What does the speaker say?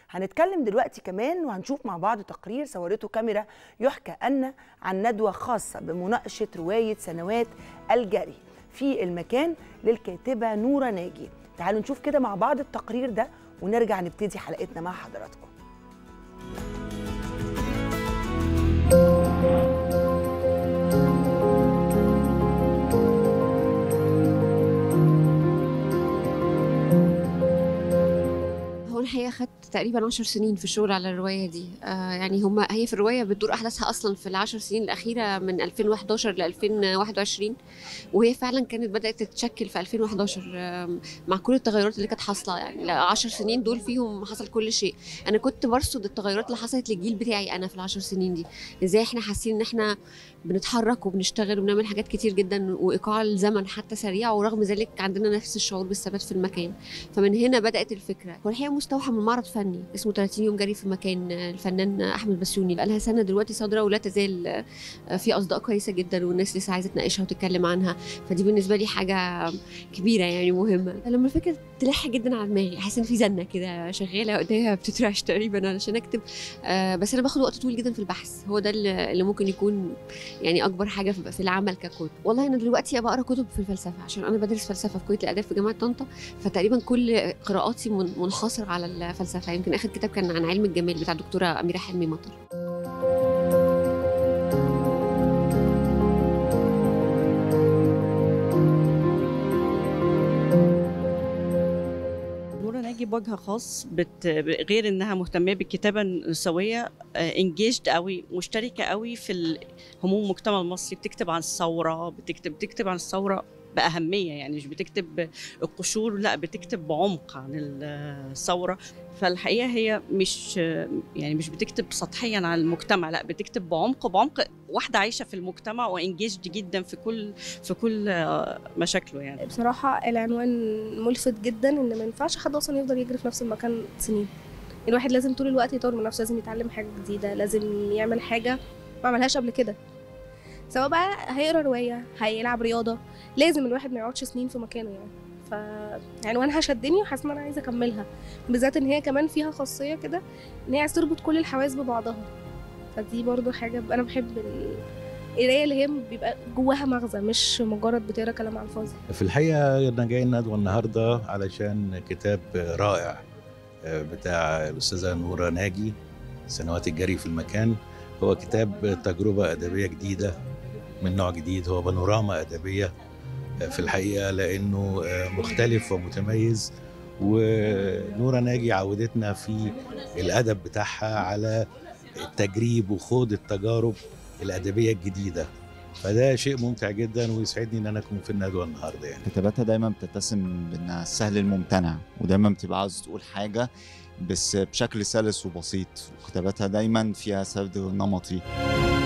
هنتكلم دلوقتي كمان وهنشوف مع بعض تقرير صورته كاميرا يحكى أن عن ندوة خاصة بمناقشة رواية سنوات الجري في المكان للكاتبة نورة ناجي تعالوا نشوف كده مع بعض التقرير ده ونرجع نبتدي حلقتنا مع حضراتكم هو الحقيقه خدت تقريبا 10 سنين في الشغل على الروايه دي آه يعني هم هي في الروايه بتدور احداثها اصلا في العشر سنين الاخيره من 2011 ل 2021 وهي فعلا كانت بدات تتشكل في 2011 آه مع كل التغيرات اللي كانت حاصله يعني ال 10 سنين دول فيهم حصل كل شيء انا كنت برصد التغيرات اللي حصلت للجيل بتاعي انا في العشر سنين دي ازاي احنا حاسين ان احنا بنتحرك وبنشتغل وبنعمل حاجات كتير جدا وايقاع الزمن حتى سريع ورغم ذلك عندنا نفس الشعور بالثبات في المكان فمن هنا بدات الفكره هو الحقيقه مستوحى من معرض فني اسمه 30 يوم جري في مكان الفنان احمد بسيوني بقى لها سنه دلوقتي صادره ولا تزال في اصداء كويسه جدا والناس لسه عايزه تناقشها وتتكلم عنها فدي بالنسبه لي حاجه كبيره يعني مهمه لما الفكره تلح جدا على دماغي احس ان في زنه كده شغاله قدامها بتترعش تقريبا علشان اكتب آه بس انا باخد وقت طويل جدا في البحث هو ده اللي ممكن يكون يعني اكبر حاجه في العمل ككتب والله انا دلوقتي بقرا كتب في الفلسفه عشان انا بدرس فلسفه في كليه الاداب في جامعه طنطا فتقريبا كل قراءاتي منحصره على الفلسفه يمكن اخر كتاب كان عن علم الجمال بتاع الدكتوره اميره حلمي مطر ناجي بوجه خاص بت... غير انها مهتمه بالكتابه النسويه انجيجد قوي مشتركه قوي في هموم المجتمع المصري بتكتب عن الثوره بتكتب بتكتب عن الثوره باهميه يعني مش بتكتب القشور لا بتكتب بعمق عن الثوره فالحقيقه هي مش يعني مش بتكتب سطحيا عن المجتمع لا بتكتب بعمق بعمق واحده عايشه في المجتمع وانجيجد جدا في كل في كل مشاكله يعني بصراحه العنوان ملفت جدا ان ما ينفعش حد اصلا يفضل يجري في نفس المكان سنين الواحد لازم طول الوقت يطور من نفسه لازم يتعلم حاجه جديده لازم يعمل حاجه ما عملهاش قبل كده سواء بقى هيقرا روايه هيلعب رياضه لازم الواحد ما يقعدش سنين في مكانه يعني ف عنوانها شدني وحاسه ان انا عايزه اكملها بالذات ان هي كمان فيها خاصيه كده ان هي عايزه تربط كل الحواس ببعضها فدي برضو حاجه انا بحب القرايه اللي هي بيبقى جواها مغزى مش مجرد بتقرا كلام على الفاضي في الحقيقه انا جاي الندوه النهارده علشان كتاب رائع بتاع الاستاذه نوره ناجي سنوات الجري في المكان هو كتاب تجربه ادبيه جديده من نوع جديد هو بانوراما ادبيه في الحقيقه لانه مختلف ومتميز ونورة ناجي عودتنا في الادب بتاعها على التجريب وخوض التجارب الادبيه الجديده فده شيء ممتع جدا ويسعدني ان انا اكون في الندوه النهارده يعني كتاباتها دايما بتتسم بانها السهل الممتنع ودايما بتبقى عاوز تقول حاجه بس بشكل سلس وبسيط وكتاباتها دايما فيها سرد نمطي